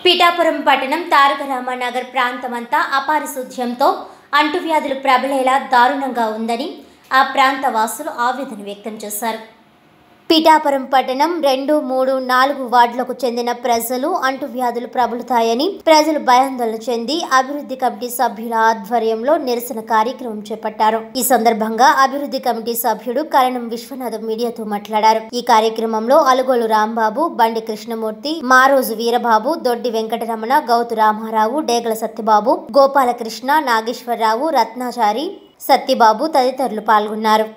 పిఠాపురం పట్టణం తారక రామానగర్ ప్రాంతమంతా అపారిశుధ్యంతో అంటువ్యాధులు ప్రబలేలా దారుణంగా ఉందని ఆ ప్రాంత వాసులు ఆవేదన వ్యక్తం చేశారు పిఠాపురం పట్టణం రెండు మూడు నాలుగు వార్డులకు చెందిన ప్రజలు అంటువ్యాధులు ప్రబలుతాయని ప్రజలు భయాందోళన చెంది అభివృద్ధి కమిటీ సభ్యుల ఆధ్వర్యంలో నిరసన కార్యక్రమం చేపట్టారు ఈ సందర్భంగా అభివృద్ధి కమిటీ సభ్యుడు కరణం విశ్వనాథం మీడియాతో మాట్లాడారు ఈ కార్యక్రమంలో అలుగోలు రాంబాబు బండి కృష్ణమూర్తి మారోజు వీరబాబు దొడ్డి వెంకటరమణ గౌతు రామారావు డేగల సత్యబాబు గోపాలకృష్ణ నాగేశ్వరరావు రత్నాచారి సత్యబాబు తదితరులు పాల్గొన్నారు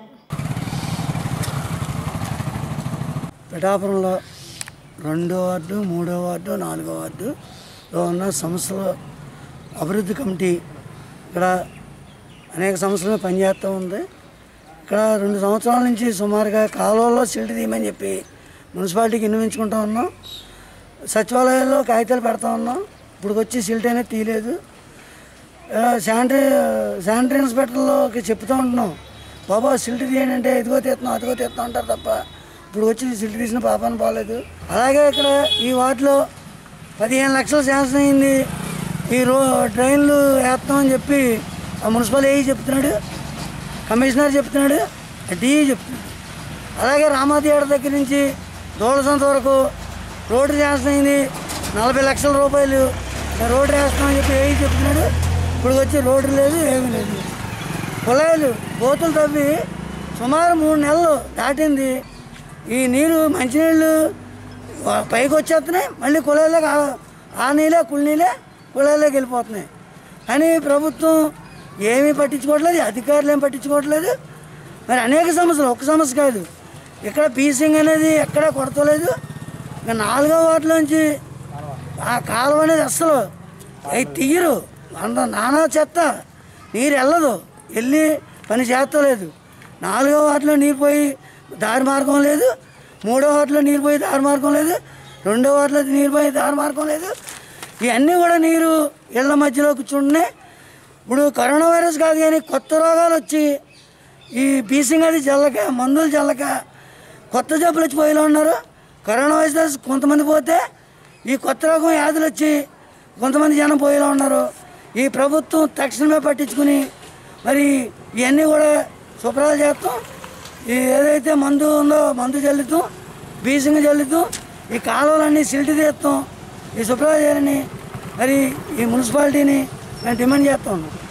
పిఠాపురంలో రెండో వార్డు మూడో వార్డు నాలుగో వార్డులో ఉన్న సంస్థల అభివృద్ధి కమిటీ ఇక్కడ అనేక సంవత్సరాలు పనిచేస్తూ ఉంది ఇక్కడ రెండు సంవత్సరాల నుంచి సుమారుగా కాలువల్లో సిల్ట్ తీయమని చెప్పి మున్సిపాలిటీకి విన్నవించుకుంటూ ఉన్నాం సచివాలయాల్లో కాగితాలు పెడతా ఉన్నాం ఇప్పుడు వచ్చి సిల్ట్ అనేది తీయలేదు ఆ, శానిటరీ శానిటరీ ఇన్స్పెక్టర్లోకి చెప్తూ ఉంటున్నాం బాబా సిల్ట్ తీయండి అంటే ఇదిగో తీస్తున్నాం అదిగో తీస్తున్నాం అంటారు తప్ప ఇప్పుడు వచ్చి సిల్ట్ తీసిన పాపాన్ని పోలేదు అలాగే ఇక్కడ ఈ వార్డులో పదిహేను లక్షలు శాంక్షన్ అయింది ఈ రో ట్రైన్లు వేస్తామని చెప్పి ఆ మున్సిపల్ ఏఈ చెప్తున్నాడు కమిషనర్ చెప్తున్నాడు డిఈ చెప్తున్నాడు అలాగే రామాథియేటర్ దగ్గర నుంచి దోళసంత వరకు రోడ్డు శాంక్షన్ అయింది నలభై లక్షల రూపాయలు రోడ్డు వేస్తామని చెప్పి ఏఈ చెప్తున్నాడు ఇప్పుడు వచ్చి రోడ్డు లేదు ఏమీ లేదు కుళాయిలు బోతులు తవ్వి సుమారు మూడు నెలలు దాటింది ఈ నీరు మంచినీళ్ళు వా- పైకి వచ్చేస్తున్నాయి మళ్ళీ కుళాయిలోకి ఆ- ఆ నీళ్ళే కుళ్ళ నీళ్ళే కుళాయిలోకి వెళ్ళిపోతున్నాయి కానీ ప్రభుత్వం ఏమీ పట్టించుకోవట్లేదు అధికారులు ఏం పట్టించుకోవట్లేదు మరి అనేక సమస్యలు ఒక్క సమస్య కాదు ఇక్కడ పీసింగ్ అనేది ఎక్కడా కొడతలేదు ఇంకా నాలుగో వాటిలోంచి ఆ కాలువ అనేది అస్సలు అవి తీయరు అంత నానా చెత్త నీరు వెళ్ళదు వెళ్ళి పని చేస్తలేదు నాలుగో వాటిలో నీరు పోయి దారి మార్గం లేదు మూడో వాటిలో నీరు పోయి దారి మార్గం లేదు రెండో వాటిలో నీరు పోయి దారి మార్గం లేదు ఇవన్నీ కూడా నీరు ఇళ్ళ మధ్యలో కూర్చుంటున్నాయి ఇప్పుడు కరోనా వైరస్ కాదు కానీ కొత్త రోగాలు వచ్చి ఈ బీసింగ్ అది జల్లక మందులు జల్లక కొత్త జబ్బులు వచ్చి పోయిలో ఉన్నారు కరోనా వైరస్ కొంతమంది పోతే ఈ కొత్త రకం వ్యాధులు వచ్చి కొంతమంది జనం పోయేలా ఉన్నారు ఈ ప్రభుత్వం తక్షణమే పట్టించుకుని మరి ఇవన్నీ కూడా శుభ్రాలు చేస్తాం ఈ ఏదైతే మందు ఉందో మందు చల్లుతాం బీసింగ్ చల్లుతాం ఈ కాలువలన్నీ సిల్ట్ తీస్తాం ఈ శుభ్రాలు చేయాలని మరి ఈ మున్సిపాలిటీని మేము డిమాండ్ చేస్తా ఉన్నాం